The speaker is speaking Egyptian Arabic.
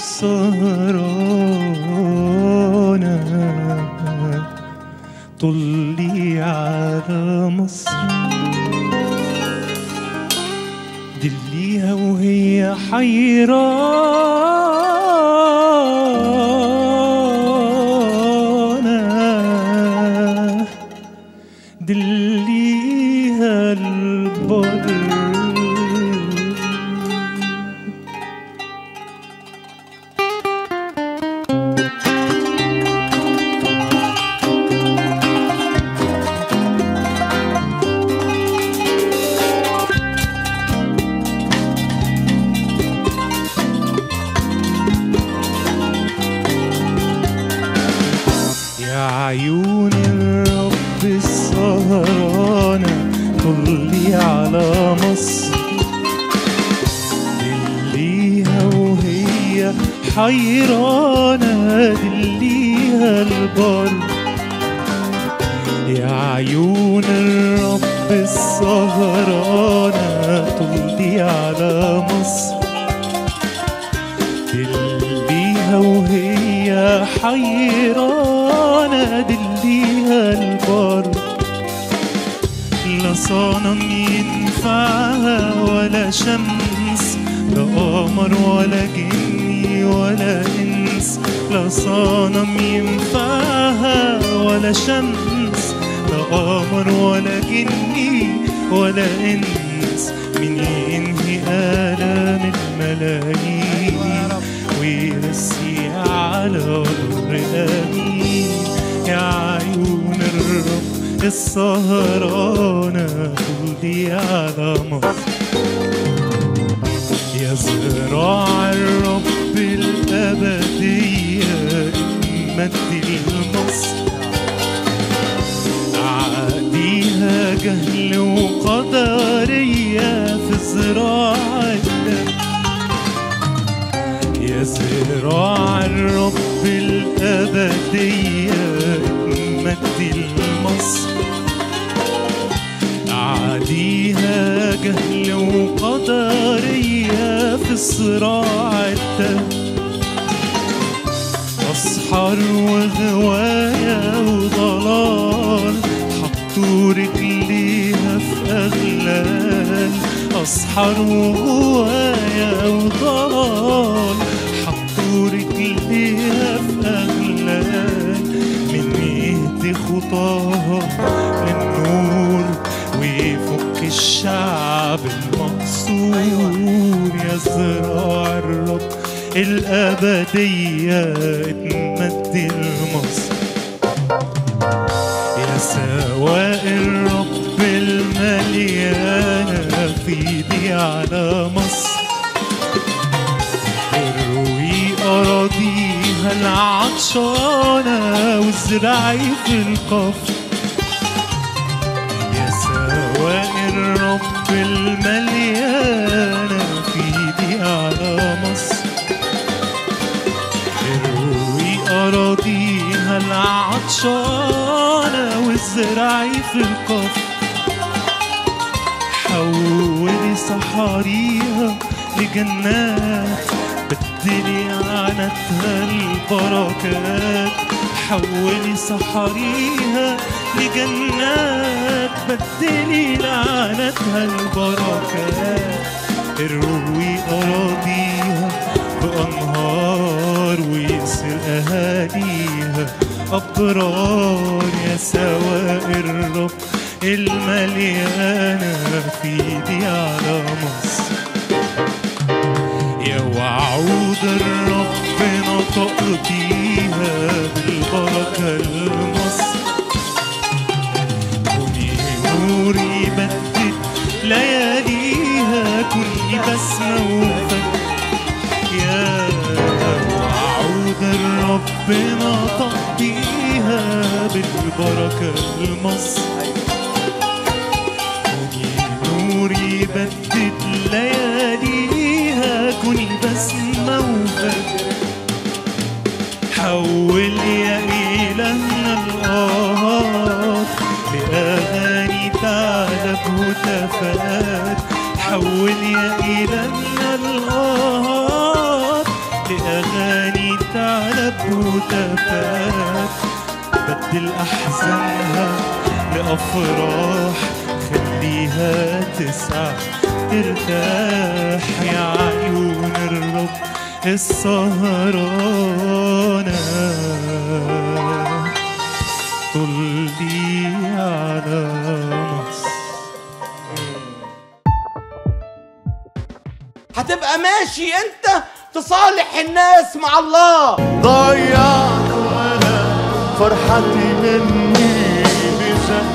السهرانة طلي على مصر دليها وهي حيرانة دليها البر يا عيون الرب السهرانة طلي على مصر دليها وهي حيرانة دليها البر يا عيون الرب السهرانة طلي على مصر دليها وهي حيرانة دليها البر لا صنم ينفعها ولا شمس لا قمر ولا جني ولا انس لا صنم ينفعها ولا شمس لا قمر ولا جني ولا انس من ينهي آلام الملايين ويرسي على بر امين يا عيون الرب السهرانة طولي على مصر يا زراع الرب الأبدية مد المصر عاديها جهل وقدرية في زراعتنا يا زراع الرب الأبدية مد المصر عاديها جهل وقدرية في الصراع التام أسحر وغواية وضلال حطوا رجليها في أغلال أسحر وغواية وضلال حطوا رجليها في أغلال من يهدي خطاها للنور ويفك الشعب المقصور يا زراع الرب الأبدية اتمد المصر يا سواء الرب المليانة في ايدي على مصر اروي أراضيها العطشانة وازرعي في القفر يا سواء الرب المليانة في ايدي على مصر اروي أراضيها العطشانة وازرعي في القفر حولي صحاريها لجنات بدلي عنتها البركات حولي صحاريها لجنات بدلي لعنتها البركات اروي أراضيها بأنهار ويصير أهاليها أبرار يا سواء الرب المليانة في ايدي على مصر يا وعود الرب نطق بيها بالبركة المصر كوني نور يبدد لياليها كوني بسمة وفجر يا وعود الرب نطق بيها بالبركة المصر كوني نور يبدد لياليها كوني بسمة وفجر حول يا إلهنا الآهات لأغاني تعلب هتافات حول يا إلهنا الآهات بأغاني تعلب وتفات بدل أحزانها لأفراح خليها تسعى ترتاح يا عيون الرب السهرانة طلي على مصر هتبقى ماشي انت تصالح الناس مع الله ضيعت ولا فرحتي مني بزق